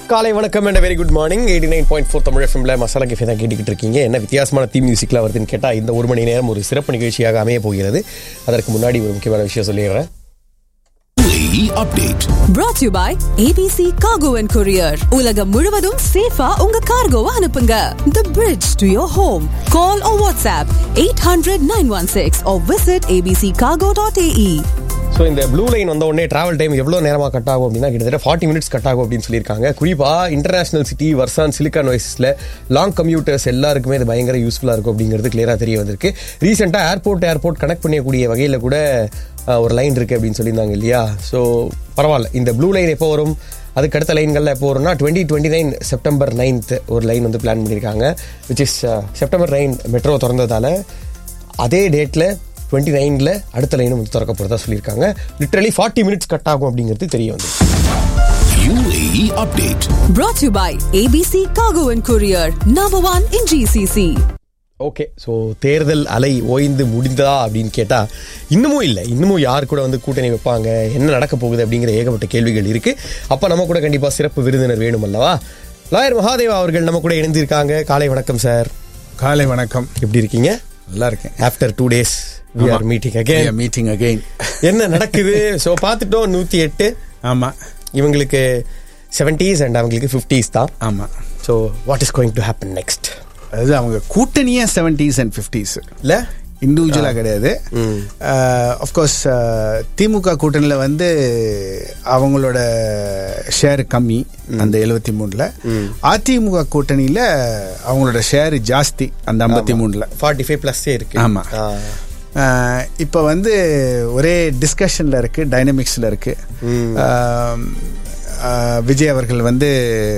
காலை வணக்கம் and very good morning eighty nine point four Tamil எஃப்எம்ல மசாலா கஃபே தான் கேட்டுக்கிட்டு இருக்கீங்க என்ன வித்தியாசமான தீம் மியூசிக்லாம் வருதுன்னு கேட்டால் இந்த ஒரு மணி நேரம் ஒரு சிறப்பு நிகழ்ச்சியாக அமைய போகிறது அதற்கு முன்னாடி ஒரு முக்கியமான விஷயம் சொல்லிடுறேன் UAE update. brought to you by ABC Cargo and Courier. உலகம் முழுவதும் சேஃபா உங்க கார்கோவை அனுப்புங்க. The bridge to your home. Call or WhatsApp 800-916 or visit abccargo.ae. So இந்த ப்ளூ லைன் வந்த உடனே டிராவல் டைம் எவ்வளோ நேரமாக கட் ஆகும் அப்படின்னா கிட்டத்தட்ட ஃபார்ட்டி மினிட்ஸ் கட் ஆகும் அப்படின்னு சொல்லியிருக்காங்க குறிப்பாக இன்டர்நேஷனல் சிட்டி வர்சான் சிலிக்கான் வைஸில் லாங் கம்யூட்டர்ஸ் எல்லாருக்குமே இது பயங்கர யூஸ்ஃபுல்லாக இருக்கும் அப்படிங்கிறது கிளியராக தெரிய வந்திருக்கு ரீசெண்டாக ஏர்போர்ட் ஏர்போர்ட் கனெக்ட் பண்ணக்கூடிய வகையில் கூட அஹ், ஒரு லைன் இருக்குது அப்படின்னு சொல்லியிருந்தாங்க இல்லையா ஸோ பரவாயில்ல இந்த ப்ளூ லைன் எப்போ வரும் அதுக்கு அடுத்த லைன்களில் எப்போ வரும்னா twenty twenty nine September ninth ஒரு லைன் வந்து பிளான் பண்ணியிருக்காங்க which is September nine metro திறந்ததால அதே டேட்டில் டுவெண்ட்டி நைனில் அடுத்த லைனும் வந்து திறக்க போகிறதா சொல்லியிருக்காங்க லிட்டரலி ஃபார்ட்டி மினிட்ஸ் கட் ஆகும் அப்படிங்கிறது தெரிய வந்து UAE update. Brought to you by ABC Cargo and Courier. Number one in GCC. Okay so தேர்தல் அலை ஓய்ந்து முடிந்ததா அப்படின்னு கேட்டால் இன்னமும் இல்லை இன்னமும் யார் கூட வந்து கூட்டணி வைப்பாங்க என்ன நடக்க போகுது அப்படிங்கிற ஏகப்பட்ட கேள்விகள் இருக்கு அப்போ நம்ம கூட கண்டிப்பாக சிறப்பு விருந்தினர் வேணும் அல்லவா லாயர் மகாதேவா அவர்கள் நம்ம கூட இணைந்திருக்காங்க காலை வணக்கம் சார் காலை வணக்கம் எப்படி இருக்கீங்க நல்லா இருக்கேன் after two days we are meeting again meeting again என்ன நடக்குது ஸோ பார்த்துட்டோம் நூற்றி எட்டு ஆமா இவங்களுக்கு செவன்டீஸ் அண்ட் அவங்களுக்கு ஃபிஃப்டிஸ் தான் ஆமா so what is going to happen next அது அவங்க கூட்டணியே செவன்டிஸ் அண்ட் ஃபிஃப்டிஸ் இல்லை இண்டிவிஜுவலாக கிடையாது அஃப்கோர்ஸ் திமுக கூட்டணியில் வந்து அவங்களோட ஷேர் கம்மி அந்த எழுபத்தி மூணில் அதிமுக கூட்டணியில் அவங்களோட ஷேர் ஜாஸ்தி அந்த ஐம்பத்தி மூணில் ஃபார்ட்டி ஃபைவ் ப்ளஸ்ஸே இருக்கு ஆமா. இப்போ வந்து ஒரே டிஸ்கஷனில் இருக்கு டைனமிக்ஸில் இருக்கு ஆம், ஆ, விஜய் அவர்கள் வந்து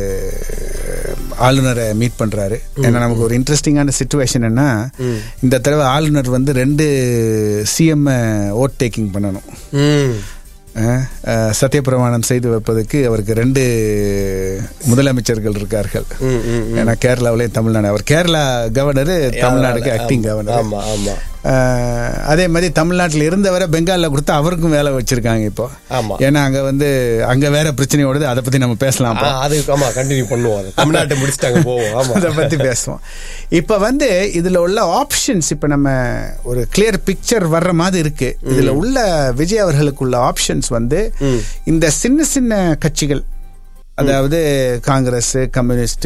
ஆளுநரை மீட் பண்றாரு ஏன்னா நமக்கு ஒரு இன்ட்ரெஸ்டிங்கான சுச்சுவேஷன் என்ன இந்த தடவை ஆளுநர் வந்து ரெண்டு சிஎம் ஓட் டேக்கிங் பண்ணணும் ம் அஹ், அஹ், சத்தியப்பிரமாணம் செய்து வைப்பதற்கு அவருக்கு ரெண்டு முதலமைச்சர்கள் இருக்கார்கள் ஏன்னா கேரளாவிலே தமிழ்நாடு அவர் கேரளா கவர்னர் தமிழ்நாடுக்கு ஆக்டிங் கவர்னர் ஆமா ஆமா ஆஹ் அதே மாதிரி தமிழ்நாட்டில் இருந்தவரை பெங்காலில் கொடுத்து அவருக்கும் வேலை வச்சிருக்காங்க இப்போ ஆமா. ஏன்னா அங்க வந்து அங்க வேற பிரச்சனை ஓடுது அதை பத்தி நம்ம பேசலாம் ஆ, அது ஆமா கண்டினியூ பண்ணுவோம் அது தமிழ்நாட்டை முடிச்சுட்டாங்க போவோம் ஆமா அதை பத்தி பேசுவோம் இப்ப வந்து இதுல உள்ள ஆப்ஷன்ஸ் இப்ப நம்ம ஒரு கிளியர் பிக்சர் வர்ற மாதிரி இருக்கு இதுல உள்ள விஜய் அவர்களுக்கு உள்ள ஆப்ஷன்ஸ் வந்து இந்த சின்ன சின்ன கட்சிகள் அதாவது காங்கிரஸ் கம்யூனிஸ்ட்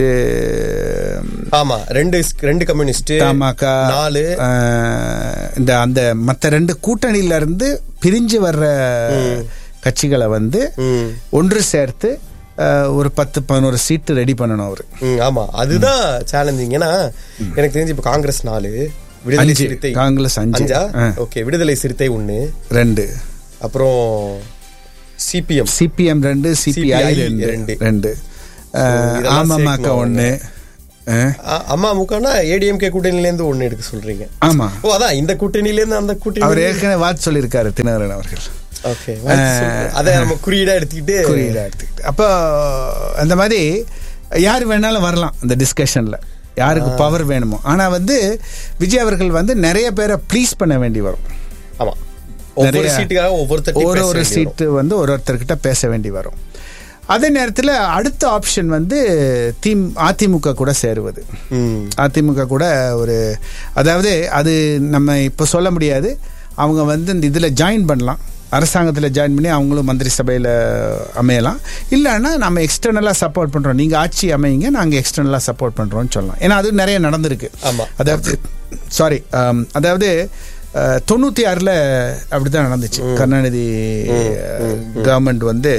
ஆமா ரெண்டு ரெண்டு கம்யூனிஸ்ட் தமாக நாலு இந்த அந்த மத்த ரெண்டு கூட்டணியில இருந்து பிரிஞ்சு வர்ற கட்சிகளை வந்து ம். ஒன்று சேர்த்து அஹ், ஒரு பத்து பதினோரு சீட்டு ரெடி பண்ணணும் அவரு ம், ஆமா அதுதான் சேலஞ்சிங் ஏன்னா எனக்கு தெரிஞ்சு இப்ப காங்கிரஸ் நாலு விடுதலை அஞ்சு. சிறுத்தை காங்கிரஸ் அஞ்சு. அஞ்சா ஆ. ஓகே விடுதலை சிறுத்தை ஒண்ணு ரெண்டு அப்புறம் சிபிஎம் சிபிஎம் ரெண்டு சிபிஐ CPI ரெண்டு ரெண்டு. ரெண்டு அஹ், இதெல்லாம் அமமுக சேர்க்கணும் ஒண்ணு அஹ், அம்மா முக்கனா ஏடிஎம்கே கூட்டணியில இருந்து ஒண்ணு எடுக்க சொல்றீங்க ஆமா ஓ அதான் இந்த கூட்டணியில இருந்து அந்த அவர் கூட்டணி ஏற்கனவே வாட்ச் சொல்லியிருக்காரு தினகரன் அவர்கள் ஓகே அதை நம்ம குறியீடா எடுத்துக்கிட்டு குறியீடா எடுத்துக்கிட்டு அப்போ அந்த மாதிரி யார் வேணாலும் வரலாம் அந்த டிஸ்கஷன்ல யாருக்கு பவர் வேணுமோ ஆனா வந்து விஜய் அவர்கள் வந்து நிறைய பேரை ப்ளீஸ் பண்ண வேண்டி வரும் ஆமா ஒவ்வொரு நிறைய- சீட்டுக்காக ஒவ்வொருத்தர் ஒரு ஒரு சீட்டு வந்து ஒரு ஒருத்தர்கிட்ட பேச வேண்டி வரும் அதே நேரத்தில் அடுத்த ஆப்ஷன் வந்து தீம் அதிமுக கூட சேருவது அதிமுக கூட ஒரு அதாவது அது நம்ம இப்போ சொல்ல முடியாது அவங்க வந்து இந்த இதில் ஜாயின் பண்ணலாம் அரசாங்கத்தில் ஜாயின் பண்ணி அவங்களும் மந்திரி சபையில் அமையலாம் இல்லைன்னா நம்ம எக்ஸ்டர்னலாக சப்போர்ட் பண்ணுறோம் நீங்கள் ஆட்சி அமையுங்க நாங்கள் எக்ஸ்டர்னலாக சப்போர்ட் பண்ணுறோம்னு சொல்லலாம் ஏன்னா அது நிறைய நடந்திருக்கு ஆமா. அதாவது சாரி அதாவது அஹ், தொண்ணூத்தி ஆறுல அப்படிதான் நடந்துச்சு கருணாநிதி கவர்மெண்ட் வந்து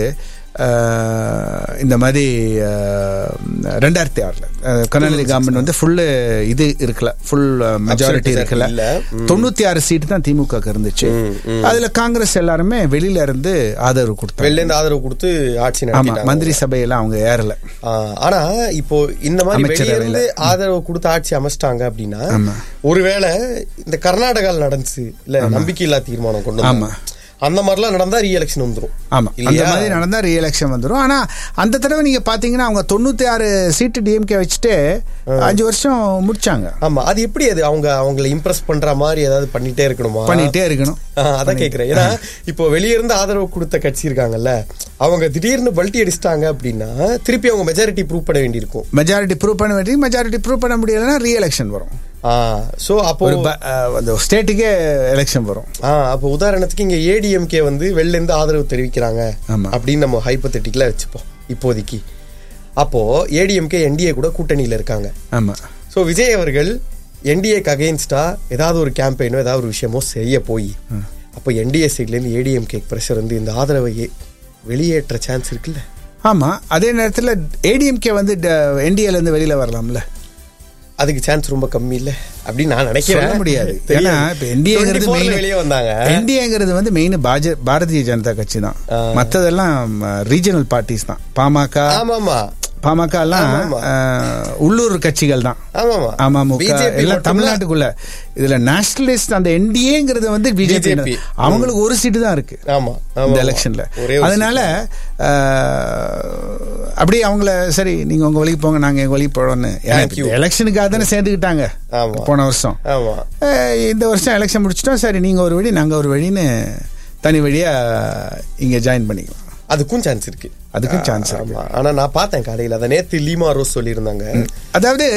அஹ், இந்த மாதிரி அஹ், ரெண்டாயிரத்தி ஆறுல அஹ், கருணாநிதி கவர்மெண்ட் வந்து ஃபுல்லு இது இருக்கல ஃபுல் மெஜாரிட்டி Absolute இருக்கல இல்ல. தொண்ணூத்தி ஆறு சீட்டு தான் திமுக இருந்துச்சு அதுல காங்கிரஸ் எல்லாருமே வெளியில இருந்து ஆதரவு கொடுத்தாங்க வெளில இருந்து ஆதரவு கொடுத்து ஆட்சி ஆமா நடத்திட்டாங்க மந்திரி சபையில அவங்க ஏறல ஆ, ஆனா இப்போ இந்த மாதிரி அமைச்சரவையில. வெளிய இருந்து ஆதரவு கொடுத்து ஆட்சி அமைச்சிட்டாங்க அப்படின்னா ஆமா. ஒருவேளை இந்த கர்நாடகால நடந்துச்சு இல்ல நம்பிக்கையில்லா தீர்மானம் கொண்டு வந்தாங்க. ஆமா. அந்த மாதிரிலாம் நடந்தா ரீ எலெக்ஷன் வந்துரும் ஆமா அந்த இல்லையா? மாதிரி நடந்தா ரீஎலெக்ஷன் வந்துடும் ஆனா அந்த தடவை நீங்க பாத்தீங்கன்னா அவங்க தொண்ணூத்தி ஆறு சீட்டு டிஎம்கே வச்சுட்டு அஞ்சு வருஷம் முடிச்சாங்க ஆமா அது எப்படி அது அவங்க அவங்களை இம்ப்ரெஸ் பண்ற மாதிரி ஏதாவது பண்ணிட்டே இருக்கணுமா பண்ணிட்டே இருக்கணும் ஆ, அதான் கேக்குறேன் ஏன்னா இப்போ வெளிய இருந்து ஆதரவு கொடுத்த கட்சி இருக்காங்கல்ல அவங்க திடீர்னு பல்ட்டி அடிச்சிட்டாங்க அப்படின்னா திருப்பி அவங்க மெஜாரிட்டி ப்ரூவ் பண்ண வேண்டியிருக்கும் மெஜாரிட்டி ப்ரூவ் பண்ண வேண்டிய மெஜாரிட்டி ப்ரூவ் பண்ண முடியலன்னா ரீஎலெக்ஷன் வரும் சோ அப்போ ஒரு ப- அஹ், அந்த ஸ்டேட்டுக்கே எலெக்ஷன் வரும் ஆ அப்போ உதாரணத்துக்கு இங்க ஏடிஎம்கே வந்து வெளில இருந்து ஆதரவு தெரிவிக்கிறாங்க ஆமா. அப்படின்னு நம்ம ஹைப்பத்தட்டிக்கலா வச்சுப்போம் இப்போதைக்கு அப்போ ஏடிஎம்கே என்டிஏ கூட கூட்டணியில இருக்காங்க ஆமா ஸோ விஜய் அவர்கள் என்டிஏக்கு அகெயின்ஸ்டா ஏதாவது ஒரு கேம்பெயினோ ஏதாவது ஒரு விஷயமோ செய்ய போய் அப்போ என்டிஏ சைட்லேருந்து ஏடிஎம்கே ப்ரெஷர் வந்து இந்த ஆதரவை ஏ- வெளியேற்ற சான்ஸ் இருக்குல்ல ஆமா அதே நேரத்துல ஏடிஎம்கே வந்து என்டிஏல இருந்து வெளியில வரலாம்ல அதுக்கு சான்ஸ் ரொம்ப கம்மி இல்ல அப்படின்னு நான் நினைக்கிறேன் சொல்ல முடியாது தெரியாது. ஏன்னா இப்ப என்டிஏங்கிறது 24 ல மெயின் வெளியே வந்தாங்க என்டிஏங்கிறது வந்து மெயின் பாரதிய ஜனதா கட்சி தான் ஆ. மத்ததெல்லாம் ரீஜனல் பார்ட்டிஸ் தான் பாமக ஆமா ஆமா பாமக எல்லாம் ஆமா. அஹ், உள்ளூர் கட்சிகள் தான் ஆமாமா அமமுக BJP எல்லாம் மட்டும்தான் தமிழ்நாட்டுக்குள்ள இதுல நேஷனலிஸ்ட் அந்த என்டிஏங்கிறது வந்து பிஜேபி BJP. அவங்களுக்கு ஒரு சீட்டு தான் இருக்கு ஆமா ஆமா, இந்த ஆமா. எலெக்ஷன்ல ஒரே ஒரு அதனால அஹ், அப்படியே அவங்கள சரி நீங்க உங்க வழிக்கு போங்க நாங்க எங்க வழிக்கு போறோம்னு Thank you. எலெக்ஷனுக்காக தானே சேர்ந்துக்கிட்டாங்க ஆமா. போன வருஷம் ஆமா அஹ், இந்த வருஷம் எலெக்ஷன் முடிச்சிட்டோம் சரி நீங்க ஒரு வழி நாங்க ஒரு வழின்னு தனி வழியா இங்க ஜாயின் பண்ணிக்கலாம் அதுக்கும் சான்ஸ் இருக்கு அதுக்கும் chance ஆ, இருக்கு. ஆமா ஆனா நான் பார்த்தேன் கடையில அதை நேத்து லீமா ரோஸ் சொல்லியிருந்தாங்க அதாவது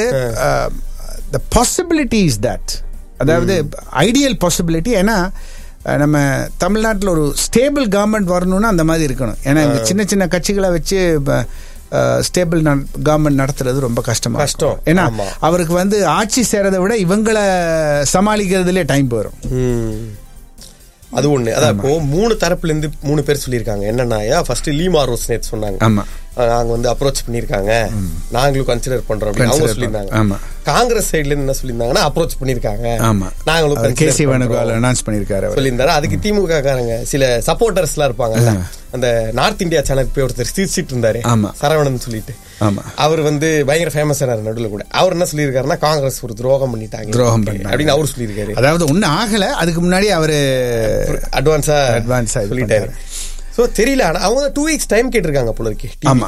த பாசிபிலிட்டி இஸ் தட் அதாவது ஐடியல் பாசிபிலிட்டி ஏன்னா அஹ், நம்ம தமிழ்நாட்டில் ஒரு ஸ்டேபிள் கவர்மெண்ட் வரணும்னா அந்த மாதிரி இருக்கணும் ஏன்னா இந்த சின்ன சின்ன கட்சிகளை வச்சு ஸ்டேபிள் கவர்மெண்ட் நடத்துறது ரொம்ப கஷ்டமா கஷ்டம். இருக்கும். ஏன்னா ஆமா. அவருக்கு வந்து ஆட்சி செய்யறதை விட இவங்களை சமாளிக்கிறதுலே டைம் போயிடும் ம். அது ஒண்ணு அதான் இப்போ மூணு தரப்புல இருந்து மூணு பேர் சொல்லியிருக்காங்க என்னன்னா ஃபர்ஸ்ட் லீமா ரோஸ் நேத்து சொன்னாங்க ஆமா அஹ் நாங்க வந்து அப்ரோச் பண்ணிருக்காங்க நாங்களும் கன்சிடர் பண்றோம் அப்படின்னு அவங்க Consider சொல்லியிருந்தாங்க ஆமா. காங்கிரஸ் சைடுல இருந்து என்ன சொல்லியிருந்தாங்கன்னா அப்ரோச் பண்ணிருக்காங்க ஆமா நாங்களும் அவர் consider கேசி வேணுகோபால் பண்றோம். அனௌன்ஸ் பண்ணியிருக்காரு அவர் சொல்லியிருந்தாரு அதுக்கு திமுக காரங்க சில சப்போர்ட்டர்ஸ் எல்லாம் இருப்பாங்கல்ல அந்த நார்த் இந்தியா சேனலுக்கு போய் ஒருத்தர் சிரிச்சிட்டு இருந்தாரு ஆமா. சரவணன் சொல்லிட்டு ஆமா அவர் வந்து பயங்கர ஃபேமஸ் ஆனார் நடுவில் கூட அவர் என்ன சொல்லியிருக்காருன்னா காங்கிரஸ் ஒரு துரோகம் பண்ணிட்டாங்க துரோகம் பண்ணாங்க. அப்படின்னு அவர் சொல்லியிருக்காரு அதாவது ஒன்னும் ஆகல அதுக்கு முன்னாடி அவரு அட்வான்ஸா Advance ஆ இது சொல்லிட்டாரு சோ தெரியல ஆனா அவங்க டூ வீக்ஸ் டைம் கேட்டிருக்காங்க போல இருக்கு ஆமா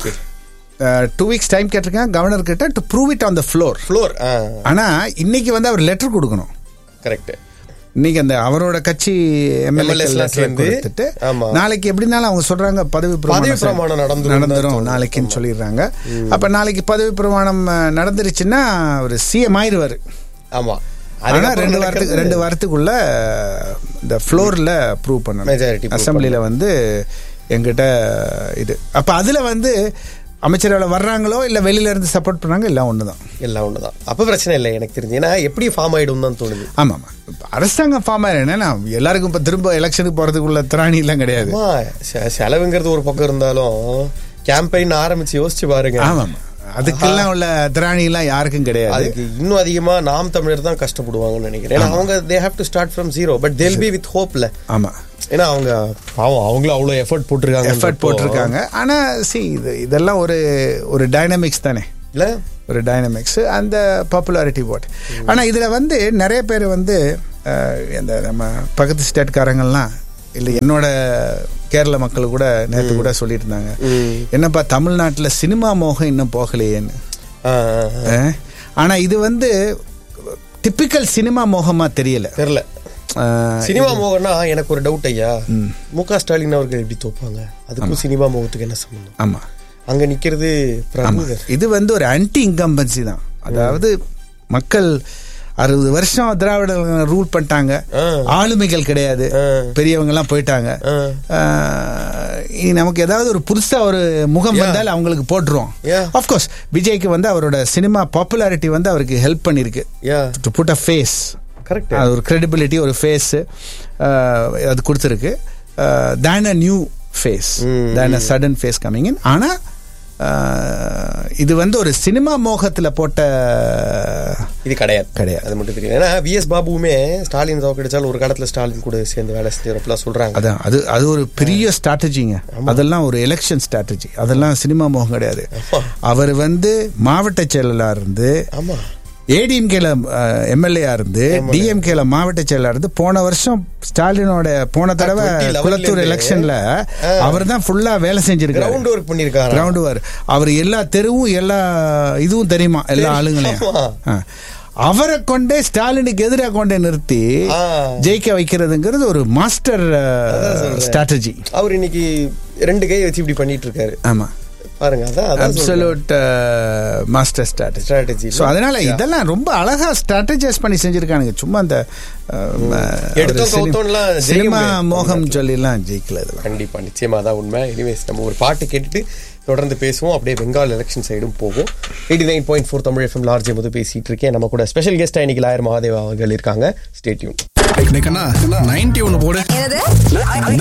டூ வீக்ஸ் டைம் கேட்டிருக்கேன் கவர்னர் கிட்ட to prove it on the floor floor ஆனா இன்னைக்கு வந்து அவர் லெட்டர் கொடுக்கணும் கரெக்ட் இன்னைக்கு அந்த அவரோட கட்சி MLAs எம்எல்ஏ எல்லாம் சேர்ந்து, கொடுத்துட்டு ஆமா. நாளைக்கு எப்படினாலும் அவங்க சொல்றாங்க பதவி பதவி பிரமாணம் பிரமாணம் நடந்துரும் நடந்துரும் தான் நாளைக்குன்னு சொல்லிடுறாங்க அப்ப நாளைக்கு பதவி பிரமாணம் அஹ், நடந்துருச்சுன்னா ஒரு சிஎம் ஆயிருவாரு ஆமா ஆனா அதுக்கப்புறம் ரெண்டு நடக்கிறது- வாரத்துக்கு ரெண்டு வாரத்துக்குள்ள அஹ், இந்த ஃப்ளோர்ல ப்ரூவ் Majority பண்ணணும் prove அசம்பிளில வந்து எங்கிட்ட இது அப்ப அதுல வந்து அமைச்சரவை வர்றாங்களோ இல்ல வெளியில இருந்து சப்போர்ட் பண்ணாங்க எல்லாம் ஒண்ணுதான் எல்லாம் ஒண்ணுதான் அப்ப பிரச்சனை இல்லை எனக்கு தெரிஞ்சு ஏன்னா எப்படி ஃபார்ம் ஆயிடும் தான் தோணுது ஆமா ஆமா இப்ப அரசாங்கம் ஃபார்ம் என்னன்னா எல்லாருக்கும் இப்ப திரும்ப எலெக்ஷனுக்கு போறதுக்குள்ள திராணி எல்லாம் கிடையாது ஆமா செ- செலவுங்கிறது ஒரு பக்கம் இருந்தாலும் கேம்பெயின் ஆரம்பிச்சு யோசிச்சு பாருங்க ஆமா ஆமா அதுக்கெல்லாம் உள்ள திராணி எல்லாம் யாருக்கும் கிடையாது அதுக்கு இன்னும் அதிகமா நாம் தமிழர் தான் கஷ்டப்படுவாங்கன்னு நினைக்கிறேன் ஏன்னா அவங்க they have to start from zero but they'll be with ஹோப்ல ஆமா ஏன்னா அவங்க பாவம் அவங்களும் அவ்வளவு எஃபர்ட் போட்டிருக்காங்க எஃபர்ட் போட்டிருக்காங்க ஆனா சி இது இதெல்லாம் ஒரு ஒரு டைனமிக்ஸ் தானே இல்ல ஒரு டைனமிக்ஸ் அந்த பாப்புலாரிட்டி போட் ஆனா இதுல வந்து நிறைய பேர் வந்து அஹ், இந்த நம்ம பக்கத்து ஸ்டேட்காரங்கள்லாம் இல்ல என்னோட கேரள மக்கள் கூட நேற்று கூட சொல்லிட்டு இருந்தாங்க என்னப்பா தமிழ்நாட்டுல சினிமா மோகம் இன்னும் போகலையேன்னு ஆ, ஆ, ஆ. அஹ், ஆனா இது வந்து டிப்பிக்கல் சினிமா மோகமா தெரியல தெரியல அஹ், சினிமா மோகன்னா எனக்கு ஒரு டவுட் ஐயா மு க ஸ்டாலின் அவர்கள் எப்படி தோப்பாங்க அதுக்கும் சினிமா மோகத்துக்கு என்ன சம்பந்தம் ஆமா அங்க நிக்கிறது ஆமா. பிரபு இது வந்து ஒரு ஆன்டி இன்கம்பன்சி தான் அதாவது மக்கள் அறுபது வருஷம் திராவிட ரூல் பண்ணிட்டாங்க ஆ. ஆளுமைகள் கிடையாது ஆ. பெரியவங்க எல்லாம் போயிட்டாங்க ஆ. ஆஹ், இனி நமக்கு ஏதாவது ஒரு புதுசா ஒரு முகம் Yeah. வந்தால் அவங்களுக்கு போட்டுருவோம் Yeah. ஆஃப்கோர்ஸ் விஜய்க்கு வந்து அவரோட சினிமா பாப்புலாரிட்டி வந்து அவருக்கு ஹெல்ப் பண்ணிருக்கு yeah to put a face correct அது ஒரு credibility ஒரு ஃபேஸ் அது கொடுத்துருக்கு then a new face then a sudden face coming in ஆனா அஹ், இது வந்து ஒரு சினிமா மோகத்துல போட்ட இது கிடையாது கிடையாது. அது மட்டும் தெரியும் ஏன்னா வி எஸ் பாபுவுமே ஸ்டாலின் தோக்கடிச்சாலும் ஒரு காலத்துல ஸ்டாலின் கூட சேர்ந்து வேலை செஞ்சப்பெல்லாம் சொல்றாங்க அதான் அது அது ஒரு பெரிய ஸ்ட்ராட்டஜிங்க அதெல்லாம் ஒரு எலெக்ஷன் ஸ்ட்ராட்டஜி அதெல்லாம் சினிமா மோகம் கிடையாது ஆமா. அவர் வந்து மாவட்ட செயலாளர் இருந்து ஆமா ஏடிஎம்கேல எம்எல்ஏ இருந்து டிஎம்கேல மாவட்ட செயலர் இருந்து போன வருஷம் ஸ்டாலினோட போன தடவை 2011 குளத்தூர் ல எலெக்ஷன்ல அவர் தான் ஃபுல்லா வேலை செஞ்சிருக்காரு கிரவுண்ட் ஒர்க் பண்ணிருக்காரு கிரவுண்ட் வார் அவர் எல்லா தெருவும் எல்லா இதுவும் தெரியுமா எல்லா ஆளுங்களையும் ஆமா. ஆ. அவரை கொண்டே ஸ்டாலினுக்கு எதிராக கொண்டே நிறுத்தி ஆ. ஜெயிக்க வைக்கிறதுங்கிறது ஒரு மாஸ்டர் சொல்றேன். ஸ்ட்ராட்டஜி அவர் இன்னைக்கு ரெண்டு கை வச்சு இப்படி பண்ணிட்டு இருக்காரு ஆமா பாருங்க அதான் அதான் சொல்றேன். Absolute master strategy Strategy. So அதனால இதெல்லாம் ரொம்ப அழகா ஸ்ட்ராட்டஜைஸ் பண்ணி செஞ்சிருக்கானுங்க சும்மா அந்த எடுத்தோம் கவுத்தோம்லாம் ஜெயிக்க சினிமா முடியாது. மோகம் சொல்லிலாம் ஜெயிக்கல இதெல்லாம் கண்டிப்பா நிச்சயமா தான் உண்மை எனிவேஸ் நம்ம ஒரு பாட்டு கேட்டுட்டு தொடர்ந்து பேசுவோம் அப்படியே பெங்கால் எலெக்ஷன் சைடும் போவோம் eighty nine point four Tamil FM large போது பேசிட்டு இருக்கேன் நம்ம கூட ஸ்பெஷல் கெஸ்டா இன்னைக்கு லாயர் மகாதேவா அவர்கள் இருக்காங்க ஸ்டேட்யூன் நைன்டி ஒன்னு போடு என்னது